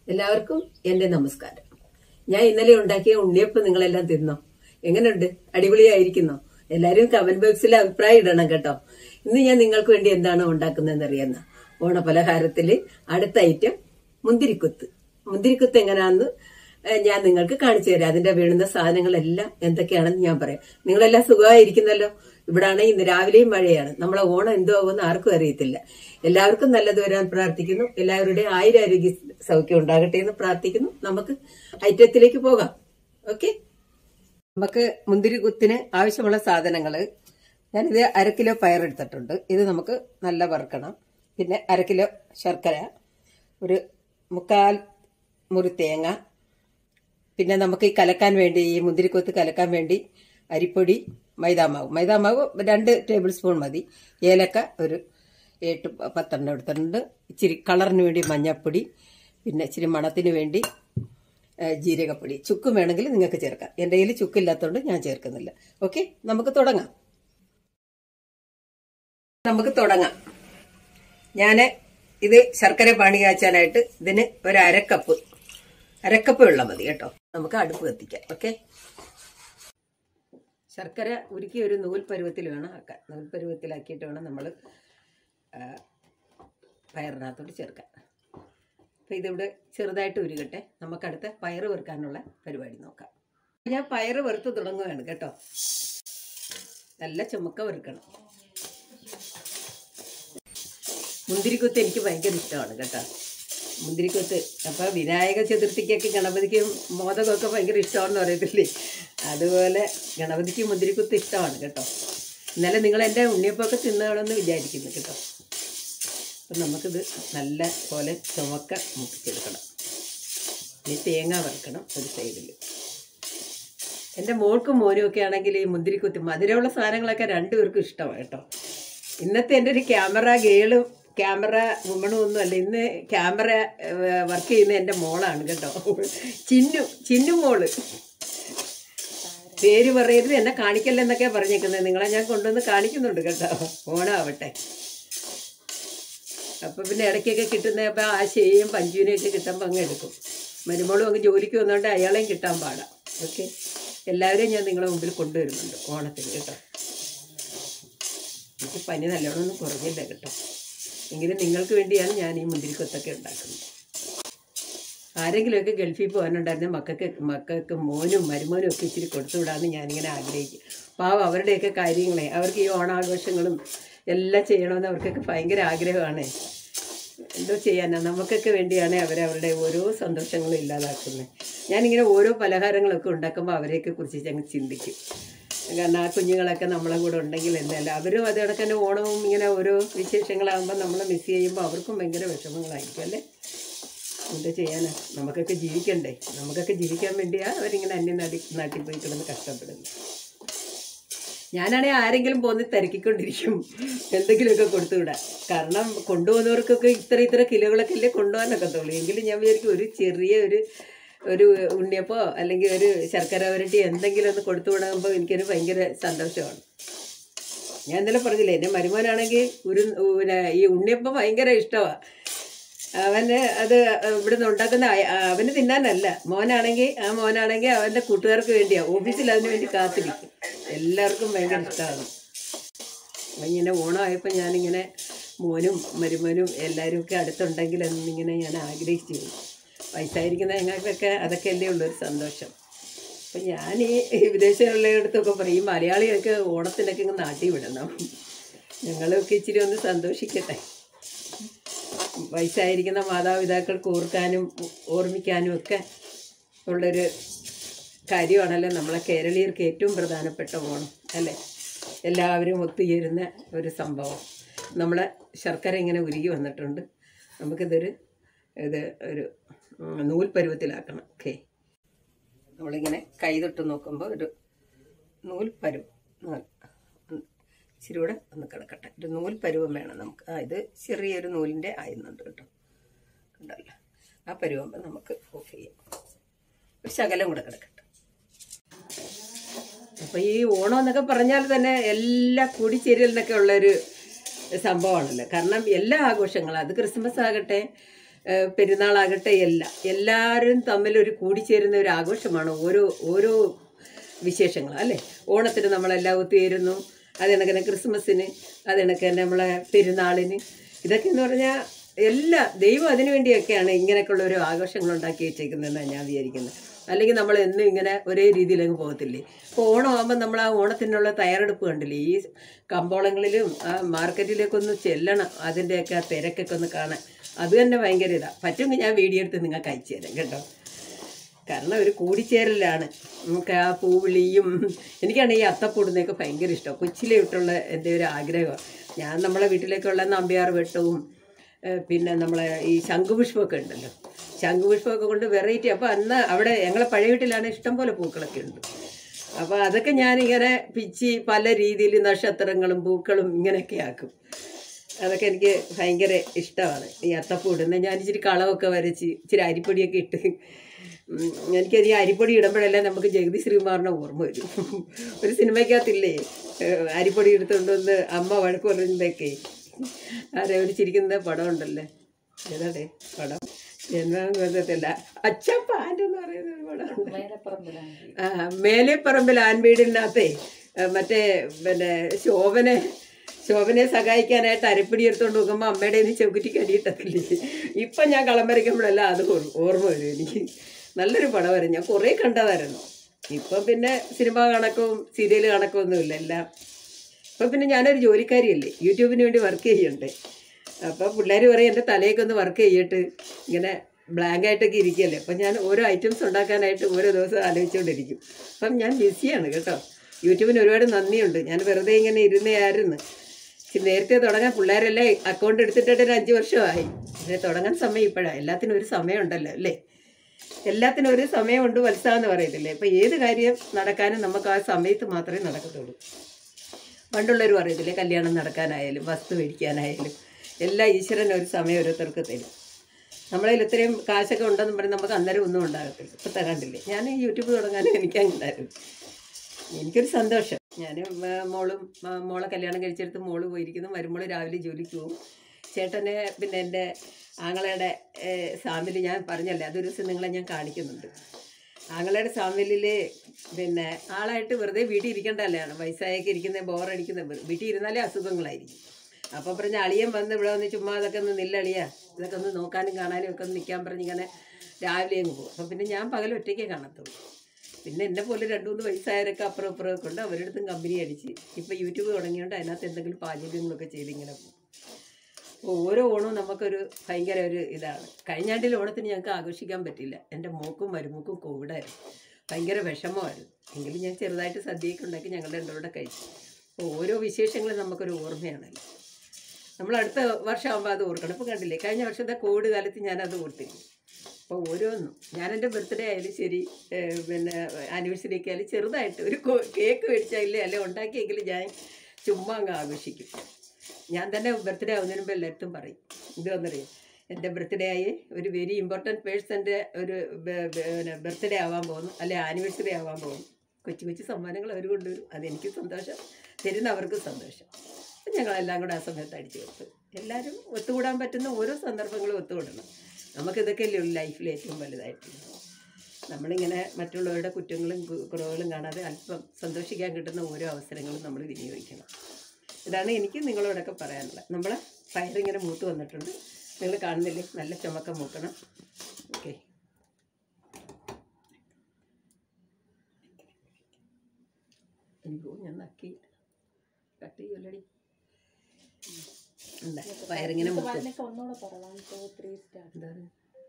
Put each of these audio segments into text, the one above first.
എല്ലാവർക്കും എന്റെ നമസ്കാരം ഞാൻ ഇന്നലെ ഉണ്ടാക്കിയ ഉണ്ണിയപ്പം നിങ്ങളെല്ലാം തിന്നോ എങ്ങനെയുണ്ട് അടിപൊളിയായിരിക്കുന്നോ എല്ലാരും കമന്റ് ബോക്സിൽ അഭിപ്രായം ഇടണം കേട്ടോ ഇന്ന് ഞാൻ നിങ്ങൾക്ക് വേണ്ടി എന്താണ് ഉണ്ടാക്കുന്നതെന്ന് അറിയുന്ന ഓണപലഹാരത്തില് അടുത്ത ഐറ്റം മുന്തിരിക്കുത്ത് മുന്തിരിക്കുത്ത് എങ്ങനെയാന്ന് ഏഹ്, ഞാൻ നിങ്ങൾക്ക് കാണിച്ചു തരാം അതിന്റെ വേണ്ടുന്ന സാധനങ്ങളെല്ലാം എന്തൊക്കെയാണെന്ന് ഞാൻ പറയാം നിങ്ങളെല്ലാം സുഖമായിരിക്കുന്നല്ലോ ഇവിടാണ് ഇന്ന് രാവിലെയും മഴയാണ് നമ്മളെ ഓണം എന്തോ ആകുമെന്ന് ആർക്കും അറിയത്തില്ല എല്ലാവർക്കും നല്ലത് വരാൻ പ്രാർത്ഥിക്കുന്നു എല്ലാവരുടെയും ആയുരാരോഗ്യ സൗഖ്യം ഉണ്ടാകട്ടെ എന്ന് പ്രാർത്ഥിക്കുന്നു നമുക്ക് ഐറ്റത്തിലേക്ക് പോകാം ഓക്കെ നമുക്ക് മുന്തിരി കുത്തിന് ആവശ്യമുള്ള സാധനങ്ങള് ഞാനിത് അര കിലോ പയറെടുത്തിട്ടുണ്ട് ഇത് നമുക്ക് നല്ല വറുക്കണം പിന്നെ അര കിലോ ശർക്കര ഒരു മുക്കാൽ മുറി തേങ്ങ പിന്നെ നമുക്ക് ഈ കലക്കാൻ വേണ്ടി ഈ മുന്തിരിക്കൊത്ത് കലക്കാൻ വേണ്ടി അരിപ്പൊടി മൈദാമാവ് മൈദാമാവ് രണ്ട് ടേബിൾ സ്പൂൺ മതി ഏലക്ക ഒരു എട്ട് പ- പത്തെണ്ണം എടുത്തിട്ടുണ്ട് ഇച്ചിരി കളറിന് വേണ്ടി മഞ്ഞൾപ്പൊടി പിന്നെ ഇച്ചിരി മണത്തിന് വേണ്ടി ഏ, ജീരകപ്പൊടി ചുക്കും വേണമെങ്കിൽ നിങ്ങൾക്ക് ചേർക്കാം എൻ്റെ കയ്യിൽ ചുക്കില്ലാത്തതുകൊണ്ട് ഞാൻ ചേർക്കുന്നില്ല ഓക്കെ നമുക്ക് തുടങ്ങാം നമുക്ക് തുടങ്ങാം ഞാൻ ഇത് ശർക്കര പാണി കാച്ചാനായിട്ട് ഇതിന് ഒരു അരക്കപ്പ് അരക്കപ്പ് വെള്ളം മതി കേട്ടോ നമുക്ക് അടുപ്പ് കത്തിക്കാം ഓക്കെ ശർക്കര ഉരുക്കി ഒരു നൂൽ പരുവത്തിൽ വേണം ആക്കാൻ നൂൽ പരുവത്തിലാക്കിയിട്ട് വേണം നമ്മൾ പയറിനകത്തോട്ട് ചേർക്കാൻ അപ്പം ഇതിവിടെ ചെറുതായിട്ട് ഉരുകട്ടെ നമുക്കടുത്ത പയറ് വെറുക്കാനുള്ള പരിപാടി നോക്കാം ഞാൻ പയറ് വെറുത്ത് തുടങ്ങുകയാണ് കേട്ടോ നല്ല ചുമക്ക വെറുക്കണം മുന്തിരിക്കുത്ത് എനിക്ക് ഭയങ്കര ഇഷ്ടമാണ് കേട്ടോ മുന്തിരിക്കുത്ത് അപ്പോൾ വിനായക ചതുർത്ഥിക്കൊക്കെ ഗണപതിക്ക് മോദകമൊക്കെ ഭയങ്കര ഇഷ്ടമാണെന്ന് പറയത്തില്ലേ അതുപോലെ ഗണപതിക്ക് മുന്തിരിക്കുത്ത് ഇഷ്ടമാണ് കേട്ടോ ഇന്നലെ നിങ്ങൾ എൻ്റെ ഉണ്ണിയപ്പമൊക്കെ തിന്നണമെന്ന് വിചാരിക്കുന്നു കേട്ടോ അപ്പം നമുക്കിത് നല്ല പോലെ ചുമക്ക മുക്കിച്ചെടുക്കണം ഇനി തേങ്ങ വറുക്കണം ഒരു സൈഡിൽ എൻ്റെ മോൾക്കും മോനും ഒക്കെ ആണെങ്കിൽ ഈ മുന്തിരിക്കുത്തി മധുരമുള്ള സാധനങ്ങളൊക്കെ രണ്ടുപേർക്കും ഇഷ്ടമാണ് കേട്ടോ ഇന്നത്തെ എൻ്റെ ഒരു ക്യാമറ ഗേളും ക്യാമറ വുമണും ഒന്നും അല്ല ഇന്ന് ക്യാമറ വർക്ക് ചെയ്യുന്ന എൻ്റെ മോളാണ് കേട്ടോ ചിന്നു ചിന്നു മോള് പേര് പറയരുത് എന്നെ കാണിക്കല്ലെന്നൊക്കെ പറഞ്ഞേക്കുന്നത് നിങ്ങളെ ഞാൻ കൊണ്ടുവന്ന് കാണിക്കുന്നുണ്ട് കേട്ടോ ഓണാവട്ടെ അപ്പൊ പിന്നെ ഇടയ്ക്കൊക്കെ കിട്ടുന്ന അപ്പൊ ആശയും പഞ്ചുവിനെയൊക്കെ കിട്ടുമ്പോൾ അങ്ങ് എടുക്കും മരുമോളും അങ്ങ് ജോലിക്ക് വന്നോണ്ട് അയാളെയും കിട്ടാൻ പാടാം ഓക്കെ എല്ലാവരെയും ഞാൻ നിങ്ങളെ മുമ്പിൽ കൊണ്ടുവരുന്നുണ്ട് ഓണത്തിന് കേട്ടോ എനിക്ക് പനി നല്ലോണം ഒന്നും കുറഞ്ഞില്ല കേട്ടോ എങ്കിലും നിങ്ങൾക്ക് വേണ്ടിയാണ് ഞാൻ ഈ മുന്തിരിക്കൊത്തൊക്കെ ഉണ്ടാക്കുന്നത് ആരെങ്കിലുമൊക്കെ ഗൾഫിൽ പോകാനുണ്ടായിരുന്ന മക്കൾക്ക് മക്കൾക്ക് മോനും മരുമോനും ഒക്കെ ഇച്ചിരി കൊടുത്തുവിടാമെന്ന് ഞാനിങ്ങനെ ആഗ്രഹിക്കും പാവം അവരുടെയൊക്കെ കാര്യങ്ങളെ അവർക്ക് ഈ ഓണാഘോഷങ്ങളും എല്ലാം ചെയ്യണമെന്ന് അവർക്കൊക്കെ ഭയങ്കര ആഗ്രഹമാണ് എന്തോ ചെയ്യാനാ നമുക്കൊക്കെ വേണ്ടിയാണ് അവരവരുടെ ഓരോ സന്തോഷങ്ങളും ഇല്ലാതാക്കുന്നത് ഞാനിങ്ങനെ ഓരോ പലഹാരങ്ങളൊക്കെ ഉണ്ടാക്കുമ്പോൾ അവരെയൊക്കെ കുറിച്ച് ഞങ്ങൾ ചിന്തിക്കും കാരണം ആ കുഞ്ഞുങ്ങളൊക്കെ നമ്മളെ കൂടെ ഉണ്ടെങ്കിൽ എന്തല്ല അവരും അത് കണക്ക് തന്നെ ഓണവും ഇങ്ങനെ ഓരോ വിശേഷങ്ങളാകുമ്പോൾ നമ്മൾ മിസ് ചെയ്യുമ്പോൾ അവർക്കും ഭയങ്കര വിഷമങ്ങളായിരിക്കും അല്ലേ എന്താ ചെയ്യാനാ നമുക്കൊക്കെ ജീവിക്കണ്ടേ നമുക്കൊക്കെ ജീവിക്കാൻ വേണ്ടിയാ അവരിങ്ങനെ അന്യ നാട്ടി നാട്ടിൽ പോയി കിടന്ന് കഷ്ടപ്പെടുന്നു ഞാനാണെങ്കിൽ ആരെങ്കിലും പോന്ന് തിരക്കിക്കൊണ്ടിരിക്കും എന്തെങ്കിലുമൊക്കെ കൊടുത്തുവിടാം കാരണം കൊണ്ടുപോകുന്നവർക്കൊക്കെ ഇത്ര ഇത്ര കിലോകളൊക്കെ അല്ലേ കൊണ്ടുപോകാനൊക്കെ തോളൂ എങ്കിലും ഞാൻ വിചാരിക്കും ഒരു ചെറിയ ഒരു ഒരു ഉണ്ണിയപ്പോ അല്ലെങ്കിൽ ഒരു ശർക്കര വരട്ടി എന്തെങ്കിലും ഒന്ന് കൊടുത്തു വിടുമ്പോൾ എനിക്കൊരു ഭയങ്കര സന്തോഷമാണ് ഞാൻ ഇന്നലെ പറഞ്ഞില്ലേ എൻ്റെ മരുമോനാണെങ്കിൽ ഒരു പിന്നെ ഈ ഉണ്ണിയപ്പം ഭയങ്കര ഇഷ്ടമാണ് അവന് അത് ഇവിടുന്ന് ഉണ്ടാക്കുന്ന അയ- അവന് തിന്നാനല്ല മോനാണെങ്കിൽ ആ മോനാണെങ്കിൽ അവൻ്റെ കൂട്ടുകാർക്ക് വേണ്ടിയാ ഓഫീസിൽ അതിന് വേണ്ടി കാത്തിരിക്കും എല്ലാവർക്കും ഭയങ്കര ഇഷ്ടമാണ് അപ്പം ഇങ്ങനെ ഓണമായപ്പോൾ ഞാനിങ്ങനെ മോനും മരുമോനും എല്ലാവരും ഒക്കെ അടുത്തുണ്ടെങ്കിൽ എന്നിങ്ങനെ ഞാൻ ആഗ്രഹിച്ചു വയസ്സായിരിക്കുന്ന ഞങ്ങൾക്കൊക്കെ അതൊക്കെ അല്ലേ ഉള്ളൊരു സന്തോഷം അപ്പം ഞാൻ ഈ വിദേശങ്ങളിടത്തൊക്കെ പറയും ഈ മലയാളികൾക്ക് ഓണത്തിനൊക്കെ ഇങ്ങ് നാട്ടിൽ വിടണം ഞങ്ങളൊക്കെ ഇച്ചിരി ഒന്ന് സന്തോഷിക്കട്ടെ വയസ്സായിരിക്കുന്ന മാതാപിതാക്കൾക്ക് ഓർക്കാനും ഓർമ്മിക്കാനും ഒക്കെ ഉള്ളൊരു കാര്യമാണല്ലോ നമ്മളെ കേരളീയർക്ക് ഏറ്റവും പ്രധാനപ്പെട്ട ഓണം അല്ലേ എല്ലാവരും ഒത്തുചേരുന്ന ഒരു സംഭവം നമ്മളെ ശർക്കര ഇങ്ങനെ ഉരുകി വന്നിട്ടുണ്ട് നമുക്കിതൊരു ഇത് ഒരു ഉം, നൂൽ പരുവത്തിലാക്കണം ഓക്കെ നമ്മളിങ്ങനെ കൈ തൊട്ട് നോക്കുമ്പോൾ ഒരു നൂൽ പരുവം നൂൽ ഉം, ഇച്ചിരി കൂടെ ഒന്ന് കിടക്കട്ടെ ഒരു നൂൽ പരുവം വേണം നമുക്ക് ആ ഇത് ചെറിയൊരു നൂലിൻ്റെ ആയിരുന്നുണ്ട് കേട്ടോ കണ്ടല്ലോ ആ പരുവം നമുക്ക് ഓഫ് ചെയ്യാം ഒരു ശകലം കൂടെ കിടക്കട്ടെ അപ്പൊ ഈ ഓണം എന്നൊക്കെ പറഞ്ഞാൽ തന്നെ എല്ലാ കൂടിച്ചേരലിനൊക്കെ ഉള്ളൊരു സംഭവമാണല്ലോ കാരണം എല്ലാ ആഘോഷങ്ങളും അത് ക്രിസ്മസ് ആകട്ടെ ഏഹ് പെരുന്നാളാകട്ടെ എല്ലാം എല്ലാവരും തമ്മിൽ ഒരു കൂടിച്ചേരുന്ന ഒരു ആഘോഷമാണ് ഓരോ ഓരോ വിശേഷങ്ങൾ അല്ലേ ഓണത്തിന് നമ്മളെല്ലാം ഒത്തുചേരുന്നു അത് കണക്കിന് ക്രിസ്മസിന് അത് കണക്കിന് നമ്മളെ പെരുന്നാളിന് ഇതൊക്കെ എന്ന് പറഞ്ഞാൽ എല്ലാ ദൈവം അതിനു വേണ്ടിയൊക്കെയാണ് ഇങ്ങനെയൊക്കെയുള്ള ഒരു ആഘോഷങ്ങൾ ഉണ്ടാക്കി വെച്ചേക്കുന്നതെന്നാണ് ഞാൻ വിചാരിക്കുന്നത് അല്ലെങ്കിൽ നമ്മൾ എന്നും ഇങ്ങനെ ഒരേ രീതിയിലങ്ങ് പോകത്തില്ലേ ഇപ്പോൾ ഓണം ആകുമ്പോൾ നമ്മൾ ആ ഓണത്തിനുള്ള തയ്യാറെടുപ്പ് കണ്ടില്ലേ ഈ കമ്പോളങ്ങളിലും ആ മാർക്കറ്റിലേക്ക് ഒന്ന് ചെല്ലണം അതിൻ്റെയൊക്കെ ആ തിരക്കൊക്കെ ഒന്ന് കാണാൻ അത് തന്നെ ഭയങ്കര ഇതാണ് പറ്റുമെങ്കിൽ ഞാൻ വീഡിയോ എടുത്ത് നിങ്ങൾക്ക് അയച്ചു തരാം കേട്ടോ കാരണം ഒരു കൂടിച്ചേരലാണ് നമുക്ക് ആ പൂവിളിയും എനിക്കാണ് ഈ അത്തപ്പൂടുന്നതൊക്കെ ഭയങ്കര ഇഷ്ടം കൊച്ചിലെ ഇട്ടുള്ള എൻ്റെ ഒരു ആഗ്രഹമാണ് ഞാൻ നമ്മളെ വീട്ടിലേക്കുള്ള നമ്പ്യാർ വെട്ടവും ഏഹ് പിന്നെ നമ്മളെ ഈ ശംഖുപുഷ്പമൊക്കെ ഉണ്ടല്ലോ ശംഖുപുഷ്പമൊക്കെ കൊണ്ട് വെറൈറ്റി അപ്പോൾ അന്ന് അവിടെ ഞങ്ങളെ പഴയ വീട്ടിലാണ് ഇഷ്ടംപോലെ പൂക്കളൊക്കെ ഉണ്ട് അപ്പോൾ അതൊക്കെ ഞാനിങ്ങനെ പിച്ചി പല രീതിയിൽ നക്ഷത്രങ്ങളും പൂക്കളും ഇങ്ങനെയൊക്കെ ആക്കും അതൊക്കെ എനിക്ക് ഭയങ്കര ഇഷ്ടമാണ് ഈ അത്തപ്പൂ ഇടുന്നത് ഞാൻ ഇച്ചിരി കളവൊക്കെ വരച്ച് ഇച്ചിരി അരിപ്പൊടിയൊക്കെ ഇട്ട് ഉം, എനിക്കത് ഈ അരിപ്പൊടി ഇടുമ്പോഴെല്ലാം നമുക്ക് ജഗതി ശ്രീകുമാറിനെ ഓർമ്മ വരും ഒരു സിനിമയ്ക്കകത്തില്ലേ ഏഹ്, അരിപ്പൊടി എടുത്തുകൊണ്ട് വന്ന് അമ്മ വഴക്ക് പറയുന്നതൊക്കെ ആരെ ഒരു ചിരിക്കുന്ന പടം ഉണ്ടല്ലേ ഏതാടേ പടം എന്നാന്ന് പറഞ്ഞിട്ടില്ല അച്ഛൻ പാൻ്റ് എന്ന് പറയുന്ന ഒരു പടം ആ മേലെപ്പറമ്പിൽ ആൻവീടിനകത്തെ ആ, മറ്റേ പിന്നെ ശോഭനെ ശോഭനെ സഹായിക്കാനായിട്ട് അരപ്പിടി എടുത്തോണ്ട് നോക്കുമ്പോൾ അമ്മയുടെ നിന്ന് ചെകുറ്റി കടിയിട്ടത്തില്ലേ ഇപ്പം ഞാൻ കളം വരയ്ക്കുമ്പോഴെല്ലാം അത് ഓർ- ഓർമ്മ വരും എനിക്ക് നല്ലൊരു പടമായിരുന്നു ഞാൻ കുറേ കണ്ടതായിരുന്നു ഇപ്പം പിന്നെ സിനിമ കണക്കും സീരിയൽ കണക്കും ഒന്നുമില്ല എല്ലാം ഇപ്പം പിന്നെ ഞാനൊരു ജോലിക്കാരിയല്ലേ യൂട്യൂബിന് വേണ്ടി വർക്ക് ചെയ്യണ്ടേ അപ്പോൾ പിള്ളേർ പറയും എൻ്റെ തലയൊക്കെ ഒന്ന് വർക്ക് ചെയ്തിട്ട് ഇങ്ങനെ ബ്ലാങ്ക് ആയിട്ടൊക്കെ ഇരിക്കുകയല്ലേ അപ്പം ഞാൻ ഓരോ ഐറ്റംസ് ഉണ്ടാക്കാനായിട്ട് ഓരോ ദിവസം ആലോചിച്ചുകൊണ്ടിരിക്കും അപ്പം ഞാൻ ബിസിയാണ് കേട്ടോ യൂട്യൂബിന് ഒരുപാട് നന്ദിയുണ്ട് ഞാൻ വെറുതെ ഇങ്ങനെ ഇരുന്നയായിരുന്നു ഇച്ചിരി നേരത്തെ തുടങ്ങാൻ പിള്ളേരെല്ലാം അക്കൗണ്ട് എടുത്തിട്ട് ഒരു അഞ്ച് വർഷമായി പക്ഷേ തുടങ്ങാൻ സമയം ഇപ്പോഴാണ് എല്ലാത്തിനും ഒരു സമയമുണ്ടല്ലോ അല്ലേ എല്ലാത്തിനും ഒരു സമയമുണ്ട് വത്സാന്ന് പറയത്തില്ലേ അപ്പം ഏത് കാര്യം നടക്കാനും നമുക്ക് ആ സമയത്ത് മാത്രമേ നടക്കത്തുള്ളൂ പണ്ടുള്ളവർ പറയത്തില്ലേ കല്യാണം നടക്കാനായാലും വസ്തു മേടിക്കാനായാലും എല്ലാ ഈശ്വരൻ ഒരു സമയം ഓരോരുത്തർക്ക് തരും നമ്മളതിൽ ഇത്രയും കാശൊക്കെ ഉണ്ടെന്ന് പറഞ്ഞ് നമുക്ക് അന്നേരം ഒന്നും ഉണ്ടാകത്തില്ല ഇപ്പം തകണ്ടില്ലേ ഞാൻ യൂട്യൂബ് തുടങ്ങാനും എനിക്ക് ഉണ്ടായിരുന്നു എനിക്കൊരു സന്തോഷം ഞാൻ മോളും ആ, മോളെ കല്യാണം കഴിച്ചെടുത്ത് മോള് പോയിരിക്കുന്നു മരുമോള് രാവിലെ ജോലിക്ക് പോകും ചേട്ടനെ പിന്നെ എൻ്റെ ആങ്ങളയുടെ സാമിൽ ഞാൻ പറഞ്ഞല്ലേ അതൊരു ദിവസം നിങ്ങളെ ഞാൻ കാണിക്കുന്നുണ്ട് ആങ്ങളയുടെ സാമിലിൽ പിന്നെ ആളായിട്ട് വെറുതെ വീട്ടിൽ ഇരിക്കേണ്ടല്ലാണ് വയസ്സായൊക്കെ ഇരിക്കുന്ന ബോറടിക്കുന്ന വീട്ടിൽ ഇരുന്നാലേ അസുഖങ്ങളായിരിക്കും അപ്പോൾ പറഞ്ഞ അളിയൻ വന്ന് ഇവിടെ വന്ന് ചുമ്മാ അതൊക്കെ ഒന്ന് നില്ലളിയ ഇതൊക്കെ ഒന്ന് നോക്കാനും കാണാനും ഒക്കെ ഒന്ന് നിൽക്കാൻ പറഞ്ഞ് ഇങ്ങനെ രാവിലെ അങ്ങ് പോകും അപ്പം പിന്നെ ഞാൻ പകൽ ഒറ്റയ്ക്കേ കാണത്തുള്ളൂ പിന്നെ എന്നെ പോലെ രണ്ട് മൂന്ന് വയസ്സായവരൊക്കെ അപ്പുറം ഇപ്പുറം ഒക്കെ ഉണ്ട് അവരുടെ അടുത്തും കമ്പനി അടിച്ച് ഇപ്പോൾ യൂട്യൂബ് തുടങ്ങിയോണ്ട് അതിനകത്ത് എന്തെങ്കിലും പാചകങ്ങളൊക്കെ ചെയ്ത് ഇങ്ങനെ പോകും അപ്പോൾ ഓരോ ഓണവും നമുക്കൊരു ഭയങ്കര ഒരു ഇതാണ് കഴിഞ്ഞാണ്ടിൽ ഓണത്തിന് ഞങ്ങൾക്ക് ആഘോഷിക്കാൻ പറ്റില്ല എൻ്റെ മോക്കും മരുമോക്കും കോവിഡായിരുന്നു ഭയങ്കര വിഷമമായിരുന്നു എങ്കിലും ഞാൻ ചെറുതായിട്ട് സദ്യയൊക്കെ ഉണ്ടാക്കി ഞങ്ങളുടെ രണ്ടോടെ കഴിച്ചു അപ്പോൾ ഓരോ വിശേഷങ്ങളും നമുക്കൊരു ഓർമ്മയാണല്ലോ നമ്മൾ അടുത്ത വർഷമാകുമ്പോൾ അത് ഓർക്കണം ഇപ്പോൾ കണ്ടില്ലേ കഴിഞ്ഞ വർഷത്തെ കോവിഡ് കാലത്ത് ഞാനത് ഓർത്തിരുന്നു അപ്പോൾ ഓരോന്നും ഞാൻ എൻ്റെ ബർത്ത്ഡേ ആയാലും ശരി ഏഹ് പിന്നെ ആനിവേഴ്സറി ഒക്കെ ആയാലും ചെറുതായിട്ട് ഒരു കോ- കേക്ക് മേടിച്ചാലേ അല്ലെ ഉണ്ടാക്കിയെങ്കിലും ഞാൻ ചുമ്മാ അങ്ങ് ആഘോഷിക്കും ഞാൻ തന്നെ ബർത്ത്ഡേ ആവുന്നതിന് മുമ്പ് എല്ലായിടത്തും പറയും ഇതെന്നറിയാം എൻ്റെ ബർത്ത്ഡേ ആയി ഒരു വെരി ഇമ്പോർട്ടൻറ്റ് പേഴ്സൻ്റെ ഒരു ബർത്ത്ഡേ ആവാൻ പോകുന്നു അല്ലെ ആനിവേഴ്സറി ആവാൻ പോകുന്നു കൊച്ചു കൊച്ചു സമ്മാനങ്ങൾ അവർ കൊണ്ടുവരും അതെനിക്ക് സന്തോഷം തരുന്നവർക്ക് സന്തോഷം അപ്പം ഞങ്ങളെല്ലാം കൂടെ ആ സമയത്ത് അടിച്ചു കൊടുത്തു എല്ലാവരും ഒത്തുകൂടാൻ പറ്റുന്ന ഓരോ സന്ദർഭങ്ങളും ഒത്തുകൂടണം നമുക്കിതൊക്കെയല്ലേ ഉള്ളൂ ലൈഫിൽ ഏറ്റവും വലുതായിട്ടുള്ളത് നമ്മളിങ്ങനെ മറ്റുള്ളവരുടെ കുറ്റങ്ങളും കു- കുറവുകളും കാണാതെ അല്പം സന്തോഷിക്കാൻ കിട്ടുന്ന ഓരോ അവസരങ്ങളും നമ്മൾ വിനിയോഗിക്കണം ഇതാണ് എനിക്ക് നിങ്ങളോടൊക്കെ പറയാനുള്ളത് നമ്മളെ പയറിങ്ങനെ മൂത്ത് വന്നിട്ടുണ്ട് നിങ്ങൾ കാണുന്നില്ലേ നല്ല ചുമക്ക മൂക്കണം ഓക്കെ അയ്യോ ഞാൻ നക്കി കട്ട് ചെയ്യല്ലടി എന്താ പയറിങ്ങനെ മൂത്ത് ഒന്നുകൂടെ പറ വൺ ടു ത്രീ സ്റ്റാർട്ട് എന്താണ്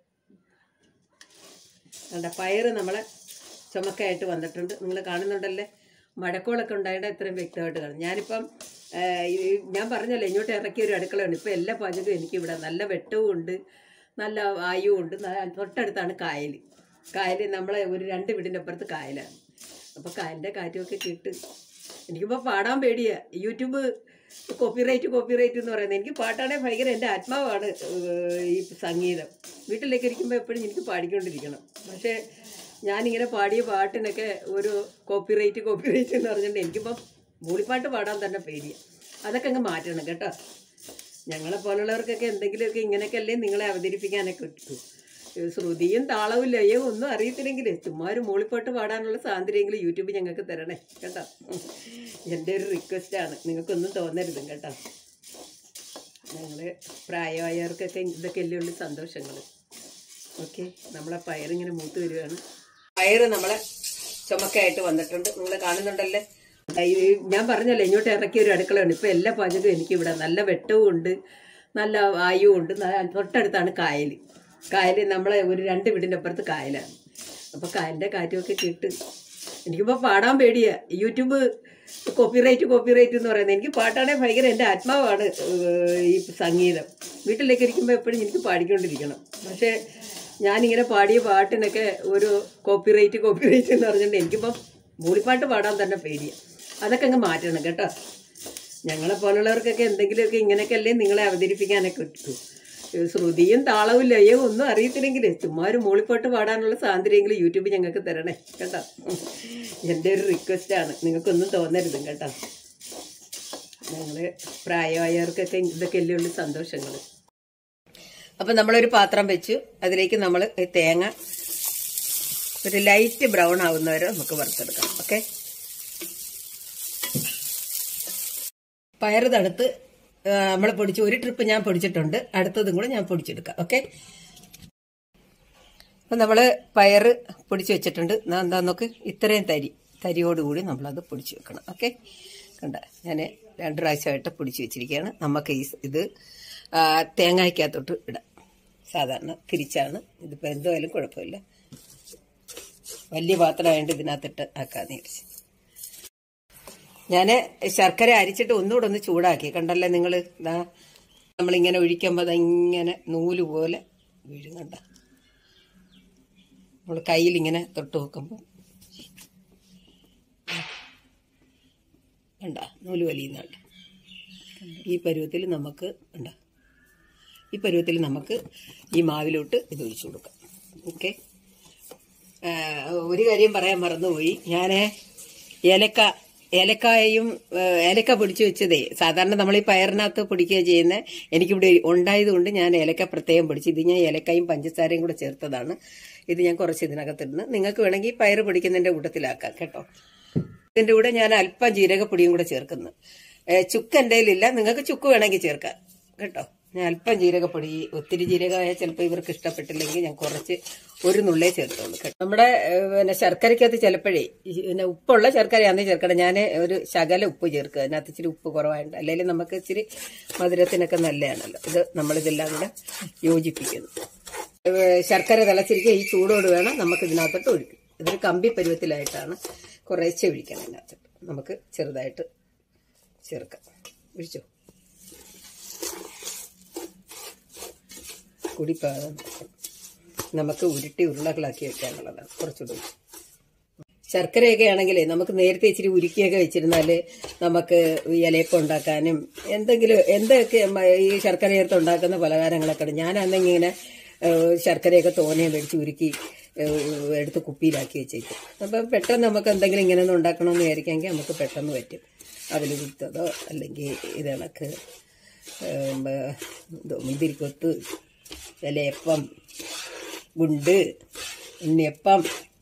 കണ്ട പയറ് നമ്മളെ ചുമക്കായിട്ട് വന്നിട്ടുണ്ട് നിങ്ങൾ കാണുന്നുണ്ടല്ലേ മഴക്കോളൊക്കെ ഉണ്ടായിട്ട് ഇത്രയും വ്യക്തമായിട്ട് കാണും ഞാനിപ്പം ആ, ഈ ഞാൻ പറഞ്ഞല്ലോ ഇങ്ങോട്ട് ഇറക്കിയ ഒരു അടുക്കളയാണ് ഇപ്പം എല്ലാ പാചകവും എനിക്കിവിടെ നല്ല വെട്ടവും ഉണ്ട് നല്ല വായുവും ഉണ്ട് ന- തൊട്ടടുത്താണ് കായൽ കായൽ നമ്മളെ ഒരു രണ്ട് വീടിൻ്റെ അപ്പുറത്ത് കായലാണ് അപ്പോൾ കായലിൻ്റെ കാറ്റുമൊക്കെ കിട്ട് എനിക്കിപ്പോൾ പാടാൻ പേടിയാ യൂട്യൂബ് കോപ്പിറൈറ്റ് കോപ്പിറൈറ്റ് എന്ന് പറയുന്നത് എനിക്ക് പാട്ടാണെ ഭയങ്കര എൻ്റെ ആത്മാവാണ് ഏഹ്, ഈ സംഗീതം വീട്ടിലേക്ക് ഇരിക്കുമ്പോൾ എപ്പോഴും എനിക്ക് പാടിക്കൊണ്ടിരിക്കണം പക്ഷേ ഞാനിങ്ങനെ പാടിയ പാട്ടിനൊക്കെ ഒരു കോപ്പിറൈറ്റ് കോപ്പിറൈറ്റ് എന്ന് പറഞ്ഞിട്ടുണ്ട് എനിക്കിപ്പം മൂളിപ്പാട്ട് പാടാൻ തന്നെ പേടിയാണ് അതൊക്കെ അങ്ങ് മാറ്റണം കേട്ടോ ഞങ്ങളെ പോലുള്ളവർക്കൊക്കെ എന്തെങ്കിലുമൊക്കെ ഇങ്ങനെയൊക്കെ അല്ലേ നിങ്ങളെ അവതരിപ്പിക്കാനൊക്കെ കിട്ടൂ ഏഹ് ശ്രുതിയും താളവും ലയവും ഒന്നും അറിയത്തില്ലെങ്കിൽ ചുമ്മാ ഒരു മൂളിപ്പാട്ട് പാടാനുള്ള സ്വാതന്ത്ര്യമെങ്കിലും യൂട്യൂബ് ഞങ്ങൾക്ക് തരണേ കേട്ടോ എൻ്റെ ഒരു റിക്വസ്റ്റാണ് നിങ്ങൾക്കൊന്നും തോന്നരുതും കേട്ടോ ഞങ്ങൾ പ്രായമായവർക്കൊക്കെ ഇതൊക്കെ അല്ലേ ഉള്ളൂ സന്തോഷങ്ങൾ ഓക്കെ നമ്മളെ പയറിങ്ങനെ മൂത്ത് വരികയാണ് പയറ് നമ്മളെ ചുമക്കായിട്ട് വന്നിട്ടുണ്ട് നിങ്ങൾ കാണുന്നുണ്ടല്ലേ ഈ ഞാൻ പറഞ്ഞല്ലേ ഇങ്ങോട്ട് ഇറക്കിയ ഒരു അടുക്കളയാണ് ഇപ്പൊ എല്ലാ പാചകവും എനിക്കിവിടെ നല്ല വെട്ടവും ഉണ്ട് നല്ല വായുവും ഉണ്ട് ന- തൊട്ടടുത്താണ് കായൽ കായൽ നമ്മളെ ഒരു രണ്ട് വീടിൻ്റെ അപ്പുറത്ത് കായലാണ് അപ്പോൾ കായലിൻ്റെ കാറ്റുമൊക്കെ കേട്ട് എനിക്കിപ്പോൾ പാടാൻ പേടിയാ യൂട്യൂബ് കോപ്പിറൈറ്റ് കോപ്പിറൈറ്റ് എന്ന് പറയുന്നത് എനിക്ക് പാട്ടാണെങ്കിൽ ഭയങ്കര എൻ്റെ ആത്മാവാണ് ഏഹ്, ഈ സംഗീതം വീട്ടിലേക്ക് ഇരിക്കുമ്പോൾ എപ്പോഴും എനിക്ക് പാടിക്കൊണ്ടിരിക്കണം പക്ഷേ ഞാനിങ്ങനെ പാടിയ പാട്ടിനൊക്കെ ഒരു കോപ്പിറൈറ്റ് കോപ്പിറൈറ്റ് എന്ന് പറഞ്ഞിട്ട് എനിക്കിപ്പം മൂളിപ്പാട്ട് പാടാൻ തന്നെ പേടിയാണ് അതൊക്കെ അങ്ങ് മാറ്റണം കേട്ടോ ഞങ്ങളെ പോലുള്ളവർക്കൊക്കെ എന്തെങ്കിലുമൊക്കെ ഇങ്ങനെയൊക്കെ അല്ലേ നിങ്ങളെ അവതരിപ്പിക്കാനൊക്കെ കിട്ടൂ ഏഹ് ശ്രുതിയും താളവും ലയവും ഒന്നും അറിയത്തില്ലെങ്കിൽ ചുമ്മാ ഒരു മൂളിപ്പാട്ട് പാടാനുള്ള സ്വാതന്ത്ര്യമെങ്കിലും യൂട്യൂബ് ഞങ്ങൾക്ക് തരണേ കേട്ടോ എൻ്റെ ഒരു റിക്വസ്റ്റാണ് നിങ്ങൾക്കൊന്നും തോന്നരുതും കേട്ടോ ഞങ്ങൾ പ്രായമായവർക്കൊക്കെ ഇതൊക്കെ അല്ലേ ഉള്ളൂ സന്തോഷങ്ങൾ അപ്പം നമ്മളൊരു പാത്രം വെച്ചു അതിലേക്ക് നമ്മൾ തേങ്ങ ഒരു ലൈറ്റ് ബ്രൗൺ ആവുന്നവരെ നമുക്ക് വറുത്തെടുക്കാം ഓക്കെ പയറ് തടുത്ത് നമ്മൾ പൊടിച്ച് ഒരു ട്രിപ്പ് ഞാൻ പൊടിച്ചിട്ടുണ്ട് അടുത്തതും കൂടെ ഞാൻ പൊടിച്ചെടുക്കാം ഓക്കെ അപ്പം നമ്മൾ പയറ് പൊടിച്ച് വെച്ചിട്ടുണ്ട് എന്നാ എന്താ നോക്ക് ഇത്രയും തരി തരിയോടുകൂടി നമ്മളത് പൊടിച്ച് വെക്കണം ഓക്കെ കണ്ട ഞാൻ രണ്ട് പ്രാവശ്യമായിട്ട് പൊടിച്ച് വെച്ചിരിക്കുകയാണ് നമുക്ക് ഈ സ് ഇത് ആ, തേങ്ങയ്ക്കകത്തോട്ട് ഇടാം സാധാരണ തിരിച്ചാണ് ഇതിപ്പോൾ എന്തായാലും കുഴപ്പമില്ല വലിയ പാത്രമായതുകൊണ്ട് ഇതിനകത്തിട്ട് ആക്കാന്ന് വിചാരിച്ചു ഞാൻ ശർക്കര അരിച്ചിട്ട് ഒന്നുകൂടെ ഒന്ന് ചൂടാക്കി കണ്ടല്ലേ നിങ്ങൾ ഇതാ നമ്മളിങ്ങനെ ഒഴിക്കുമ്പോൾ അതിങ്ങനെ നൂല് പോലെ വീഴും കണ്ട നമ്മൾ കയ്യിലിങ്ങനെ തൊട്ട് നോക്കുമ്പോൾ കണ്ട നൂല് വലിയുന്നുണ്ട് ഈ പരുവത്തിൽ നമുക്ക് കണ്ട ഈ പരുവത്തിൽ നമുക്ക് ഈ മാവിലോട്ട് ഇത് ഒഴിച്ചു കൊടുക്കാം ഓക്കെ ഒരു കാര്യം പറയാൻ മറന്നുപോയി ഞാൻ ഏലക്ക ഏലക്കായും ആ, ഏലക്ക പൊടിച്ചു വെച്ചതേ സാധാരണ നമ്മൾ ഈ പയറിനകത്ത് പൊടിക്കുക ചെയ്യുന്ന എനിക്കിവിടെ ഉണ്ടായതുകൊണ്ട് ഞാൻ ഏലക്ക പ്രത്യേകം പൊടിച്ചു ഇത് ഞാൻ ഏലക്കായും പഞ്ചസാരയും കൂടെ ചേർത്തതാണ് ഇത് ഞാൻ കുറച്ച് ഇതിനകത്തിടുന്നു നിങ്ങൾക്ക് വേണമെങ്കിൽ പയറ് പൊടിക്കുന്നതിന്റെ കൂട്ടത്തിലാക്കാം കേട്ടോ ഇതിന്റെ കൂടെ ഞാൻ അല്പം ജീരകപ്പൊടിയും കൂടെ ചേർക്കുന്നു ഏ, ചുക്ക് എൻ്റെ കയ്യിലില്ല നിങ്ങൾക്ക് ചുക്ക് വേണമെങ്കിൽ ചേർക്കാം കേട്ടോ ഞാൻ അല്പം ജീരകപ്പൊടി ഒത്തിരി ജീരകമായ ചിലപ്പോൾ ഇവർക്ക് ഇഷ്ടപ്പെട്ടില്ലെങ്കിൽ ഞാൻ കുറച്ച് ഒരു നുള്ളേ ചേർത്തോളൂ കേട്ടോ നമ്മുടെ ഏ, പിന്നെ ശർക്കരയ്ക്കകത്ത് ചിലപ്പോഴേ ഈ പിന്നെ ഉപ്പുള്ള ശർക്കരയാണെന്ന് ചേർക്കണം ഞാൻ ഒരു ശകല ഉപ്പ് ചേർക്കുക അതിനകത്ത് ഇച്ചിരി ഉപ്പ് കുറവായിട്ട് അല്ലെങ്കിൽ നമുക്ക് ഇച്ചിരി മധുരത്തിനൊക്കെ നല്ലതാണല്ലോ ഇത് നമ്മളിതെല്ലാം കൂടെ യോജിപ്പിക്കുന്നു ഏ, ശർക്കര തിളച്ചിരിക്കുക ഈ ചൂടോട് വേണം നമുക്ക് ഇതിനകത്തോട്ട് ഒഴിക്കും ഇതൊരു കമ്പി പരുവത്തിലായിട്ടാണ് കുറേശ്ശെ ഒഴിക്കണം ഇതിനകത്തോട്ട് നമുക്ക് ചെറുതായിട്ട് ചേർക്കാം ഒഴിച്ചോ കുടിപ്പാകം നമുക്ക് ഉരുട്ടി ഉരുളകളാക്കി വെക്കാനുള്ളതാണ് കുറച്ചുകൂടി ഒഴിച്ച്. ശർക്കരയൊക്കെ ആണെങ്കിലേ നമുക്ക് നേരത്തെ ഇച്ചിരി ഉരുക്കിയൊക്കെ വെച്ചിരുന്നാല് നമുക്ക് ഈ ഇലയപ്പം ഉണ്ടാക്കാനും എന്തെങ്കിലും എന്തൊക്കെ മ- ഈ ശർക്കര ചേർത്ത് ഉണ്ടാക്കുന്ന പലഹാരങ്ങളൊക്കെ ഉണ്ട് ഞാനാണെങ്കിൽ ഇങ്ങനെ ഏഹ്, ശർക്കരയൊക്കെ തോനെ മേടിച്ച് ഉരുക്കി ഏഹ്, എടുത്ത് കുപ്പിയിലാക്കി വെച്ചേക്കും അപ്പം പെട്ടെന്ന് നമുക്ക് എന്തെങ്കിലും ഇങ്ങനെ ഒന്ന് ഉണ്ടാക്കണമെന്ന് വിചാരിക്കാമെങ്കിൽ നമുക്ക് പെട്ടെന്ന് പറ്റും അവൽ കുത്തതോ അല്ലെങ്കിൽ ഇത് കണക്ക് ഏഹ്, എന്തോ മുന്തിരിക്കൊത്ത് ഇലയപ്പം ഗുണ്ട് ഉണ്ണിയപ്പം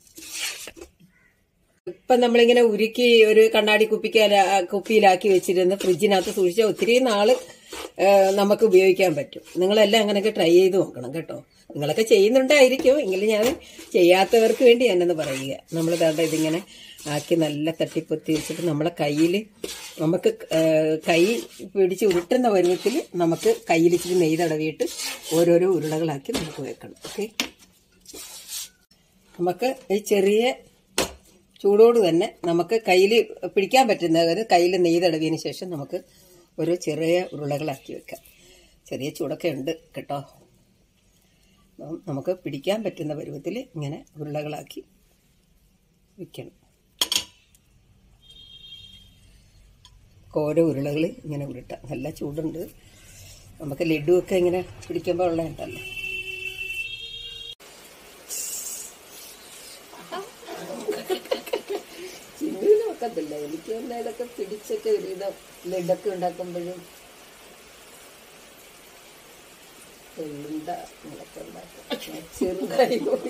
ഇപ്പം നമ്മളിങ്ങനെ ഉരുക്കി ഒരു കണ്ണാടി കുപ്പിക്കാല കുപ്പിയിലാക്കി വെച്ചിരുന്ന് ഫ്രിഡ്ജിനകത്ത് സൂക്ഷിച്ചാൽ ഒത്തിരി നാള് ആ, നമുക്ക് ഉപയോഗിക്കാൻ പറ്റും നിങ്ങളെല്ലാം അങ്ങനെയൊക്കെ ട്രൈ ചെയ്ത് നോക്കണം കേട്ടോ നിങ്ങളൊക്കെ ചെയ്യുന്നുണ്ടായിരിക്കും എങ്കിലും ഞാൻ ചെയ്യാത്തവർക്ക് വേണ്ടി ഞാനെന്ന് പറയുക നമ്മൾ വേണ്ട ഇതിങ്ങനെ ആക്കി നല്ല തട്ടിപ്പൊത്തി വെച്ചിട്ട് നമ്മളെ കയ്യിൽ നമുക്ക് ആ, കൈ പിടിച്ച് ഉരുട്ടുന്ന പരുവത്തിൽ നമുക്ക് കയ്യിൽ ഇച്ചിരി നെയ്യ് തടവിയിട്ട് ഓരോരോ ഉരുളകളാക്കി നമുക്ക് വെക്കണം ഓക്കെ നമുക്ക് ഈ ചെറിയ ചൂടോട് തന്നെ നമുക്ക് കയ്യിൽ പിടിക്കാൻ പറ്റുന്ന ഒരു കയ്യിൽ നെയ്യ് തടവിയതിന് ശേഷം നമുക്ക് ഒരു ചെറിയ ഉരുളകളാക്കി വെക്കാം ചെറിയ ചൂടൊക്കെ ഉണ്ട് കേട്ടോ അപ്പം നമുക്ക് പിടിക്കാൻ പറ്റുന്ന പരുവത്തിൽ ഇങ്ങനെ ഉരുളകളാക്കി വെക്കണം ഓരോ ഉരുളകൾ ഇങ്ങനെ ഉരുട്ടാം നല്ല ചൂടുണ്ട് നമുക്ക് ലഡുവൊക്കെ ഇങ്ങനെ പിടിക്കുമ്പോൾ ഉള്ളതുണ്ടല്ലോ ചിന്നുവിന് ഒക്കത്തില്ല എനിക്ക് തന്നെ ഇതൊക്കെ പിടിച്ചൊക്കെ ഒരു വിധം ലഡൊക്കെ ഉണ്ടാക്കുമ്പോഴും എന്താ നിനക്കുണ്ടാക്കുക ചെറുതായി പോയി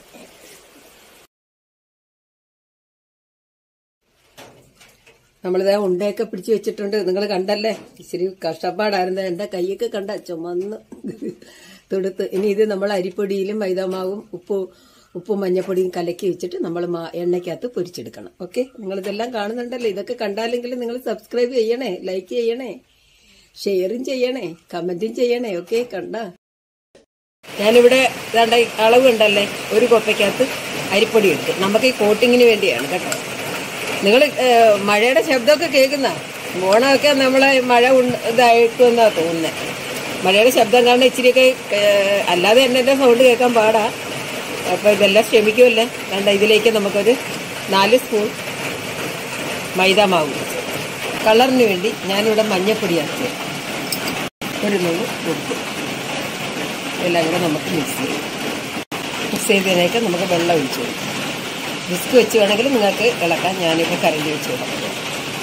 നമ്മളിതാ ഉണ്ടയൊക്കെ പിടിച്ചു വെച്ചിട്ടുണ്ട് നിങ്ങൾ കണ്ടല്ലേ ഇച്ചിരി കഷ്ടപ്പാടായിരുന്നു എന്റെ കൈയൊക്കെ കണ്ട ചുമന്ന് തൊടുത്ത് ഇനി ഇത് നമ്മൾ അരിപ്പൊടിയിലും മൈദാമാവും ഉപ്പ് ഉപ്പും മഞ്ഞപ്പൊടിയും കലക്കി വെച്ചിട്ട് നമ്മൾ എണ്ണയ്ക്കകത്ത് പൊരിച്ചെടുക്കണം ഓക്കെ നിങ്ങളിതെല്ലാം കാണുന്നുണ്ടല്ലോ ഇതൊക്കെ കണ്ടാലെങ്കിൽ നിങ്ങൾ സബ്സ്ക്രൈബ് ചെയ്യണേ ലൈക്ക് ചെയ്യണേ ഷെയറും ചെയ്യണേ കമന്റും ചെയ്യണേ ഓക്കെ കണ്ട ഞാനിവിടെ ദാണ്ട ഈ അളവ് ഉണ്ടല്ലേ ഒരു കൊപ്പയ്ക്കകത്ത് അരിപ്പൊടി എടുത്തു നമുക്ക് ഈ കോട്ടിങ്ങിന് വേണ്ടിയാണ് കേട്ടോ നിങ്ങൾ മഴയുടെ ശബ്ദമൊക്കെ കേൾക്കുന്ന ഓണമൊക്കെ നമ്മളെ മഴ ഉണ്ട- ഇതായിട്ടുമെന്നാ തോന്നുന്നത് മഴയുടെ ശബ്ദം കാരണം ഇച്ചിരിയൊക്കെ ഏഹ്, അല്ലാതെ തന്നെ എൻ്റെ സൗണ്ട് കേൾക്കാൻ പാടാ അപ്പോൾ ഇതെല്ലാം ക്ഷമിക്കുമല്ലേ വേണ്ട ഇതിലേക്ക് നമുക്കൊരു നാല് സ്പൂൺ മൈദ മാവ് വെച്ച് കളറിന് വേണ്ടി ഞാനിവിടെ മഞ്ഞപ്പൊടിയാക്കി ഒരു നൂറ് കൊടുക്കും എല്ലാം കൂടെ നമുക്ക് മിക്സ് ചെയ്യാം മിക്സ് ചെയ്തതിനേക്ക് നമുക്ക് വെള്ളം ഒഴിച്ചു കൊടുക്കും വിസ്ക് വെച്ച് വേണമെങ്കിൽ നിങ്ങൾക്ക് ഇളക്കാൻ ഞാനിപ്പോൾ കരണ്ടി വെച്ച് കൊടുക്കും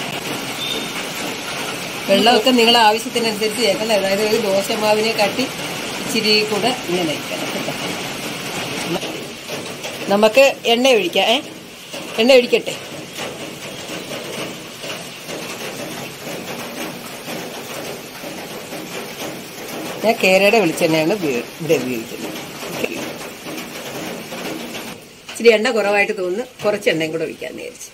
വെള്ളമൊക്കെ നിങ്ങളെ ആവശ്യത്തിനനുസരിച്ച് ചേർക്കണം അതായത് ഒരു ദോശമാവിനെ കാട്ടി ഇച്ചിരി കൂടെ ഇങ്ങനെ ഇരിക്കണം കേട്ടോ നമുക്ക് എണ്ണ ഒഴിക്കാം ഏ എണ്ണ ഒഴിക്കട്ടെ ഞാൻ കേരയുടെ വെളിച്ചെണ്ണയാണ് ഉപയോഗി- ഇവിടെ ഉപയോഗിക്കുന്നത് ഇച്ചിരി എണ്ണ കുറവായിട്ട് തോന്നുന്നു കുറച്ച് എണ്ണയും കൂടെ ഒഴിക്കാന്ന് വിചാരിച്ചു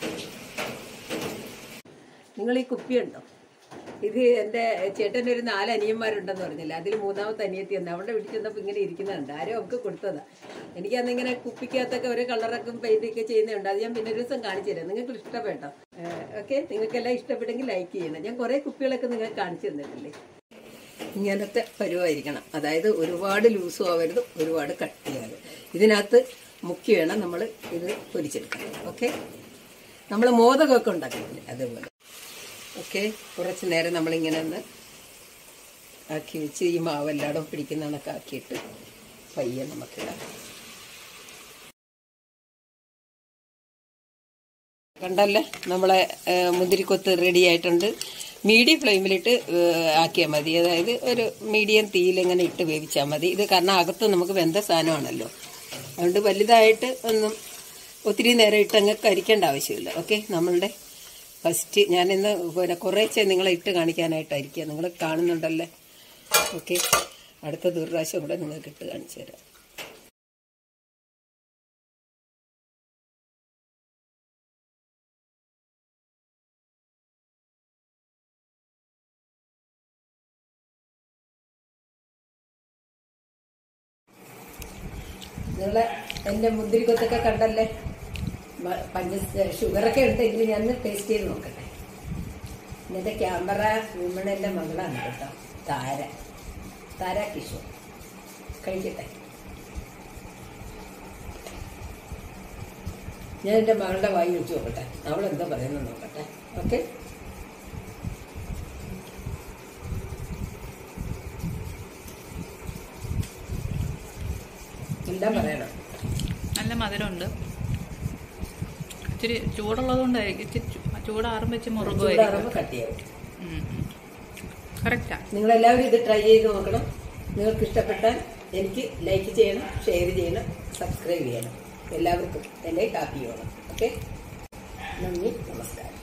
നിങ്ങൾ ഈ കുപ്പിയുണ്ടോ ഇത് എൻ്റെ ചേട്ടൻ്റെ ഒരു നാല് അനിയന്മാരുണ്ടെന്ന് പറഞ്ഞില്ല അതിൽ മൂന്നാമത്തെ അനിയത്തി വന്നു അവിടെ വീട്ടിൽ ചെന്നപ്പോൾ ഇങ്ങനെ ഇരിക്കുന്നുണ്ട് ആരോ ഒക്കെ കൊടുത്തതാ എനിക്കന്ന് ഇങ്ങനെ കുപ്പിക്കകത്തൊക്കെ ഓരോ കളറൊക്കെ പെയിന്റ് ഒക്കെ ചെയ്യുന്നുണ്ട് അത് ഞാൻ പിന്നെ ഒരു ദിവസം കാണിച്ചു തരാം നിങ്ങൾക്ക് ഇഷ്ടപ്പെട്ടോ ഓക്കെ നിങ്ങൾക്കെല്ലാം ഇഷ്ടപ്പെട്ടെങ്കിൽ ലൈക്ക് ചെയ്യണം ഞാൻ കുറേ കുപ്പികളൊക്കെ നിങ്ങൾക്ക് കാണിച്ചു തന്നിട്ടില്ലേ ഇങ്ങനത്തെ പരുവായിരിക്കണം അതായത് ഒരുപാട് ലൂസും ആവരുത് ഒരുപാട് കട്ടിയാകരുത് ഇതിനകത്ത് മുക്കി വേണം നമ്മൾ ഇത് പൊരിച്ചെടുക്കാൻ ഓക്കെ നമ്മൾ മോദകമൊക്കെ ഉണ്ടാക്കുന്നില്ലേ അതേപോലെ ഓക്കെ കുറച്ച് നേരം നമ്മളിങ്ങനെ ഒന്ന് ആക്കി വെച്ച് ഈ മാവെല്ലാടും പിടിക്കുന്ന കണക്ക് ആക്കിയിട്ട് പയ്യെ നമുക്കിടാം കണ്ടല്ലേ നമ്മളെ ഏ, മുന്തിരിക്കൊത്ത് റെഡി ആയിട്ടുണ്ട് മീഡിയം ഫ്ലെയിമിലിട്ട് ആക്കിയാൽ മതി അതായത് ഒരു മീഡിയം തീയിൽ ഇങ്ങനെ ഇട്ട് വേവിച്ചാൽ മതി ഇത് കാരണം അകത്ത് നമുക്ക് വെന്ത സാധനമാണല്ലോ അതുകൊണ്ട് വലുതായിട്ട് ഒന്നും ഒത്തിരി നേരം ഇട്ട് അങ്ങ് കരിക്കേണ്ട ആവശ്യമില്ല ഓക്കെ നമ്മളുടെ ഫസ്റ്റ് ഞാനിന്ന് പിന്നെ കുറേശ്ശെ നിങ്ങളെ ഇട്ട് കാണിക്കാനായിട്ടായിരിക്കുക നിങ്ങൾ കാണുന്നുണ്ടല്ലേ ഓക്കെ അടുത്ത ഒരു പ്രാവശ്യം കൂടെ നിങ്ങൾക്ക് ഇട്ട് കാണിച്ചു തരാം നിങ്ങൾ എൻ്റെ മുന്തിരിക്കൊത്തൊക്കെ കണ്ടല്ലേ മ- പഞ്ച ഷുഗറൊക്കെ ഉണ്ടെങ്കിൽ ഞാൻ ടേസ്റ്റ് ചെയ്ത് നോക്കട്ടെ എൻ്റെ ക്യാമറ വിമണൻ്റെ മകളാണ് കേട്ടോ താര താര കിഷോർ കഴിക്കട്ടെ ഞാൻ എൻ്റെ മകളുടെ വായി വെച്ച് നോക്കട്ടെ അവൾ എന്താ പറയുന്നത് നോക്കട്ടെ ഓക്കെ എല്ലാം പറയണം നല്ല മധുരമുണ്ട് ഇച്ചിരി ചൂടുള്ളതുകൊണ്ടായിരിക്കും ഇച്ചിരി ചൂ- ചൂടാറുമ്പോൾ ഇച്ചിരി മുറുകുമായിരിക്കും ചൂടാറുമ്പോൾ കട്ടിയാവും കറക്റ്റാ നിങ്ങളെല്ലാവരും ഇത് ട്രൈ ചെയ്ത് നോക്കണം നിങ്ങൾക്ക് ഇഷ്ടപ്പെട്ടാൽ എനിക്ക് ലൈക്ക് ചെയ്യണം ഷെയർ ചെയ്യണം സബ്സ്ക്രൈബ് ചെയ്യണം എല്ലാവർക്കും എൻ്റെ ഹാപ്പി ഓണം ഓക്കെ നന്ദി നമസ്കാരം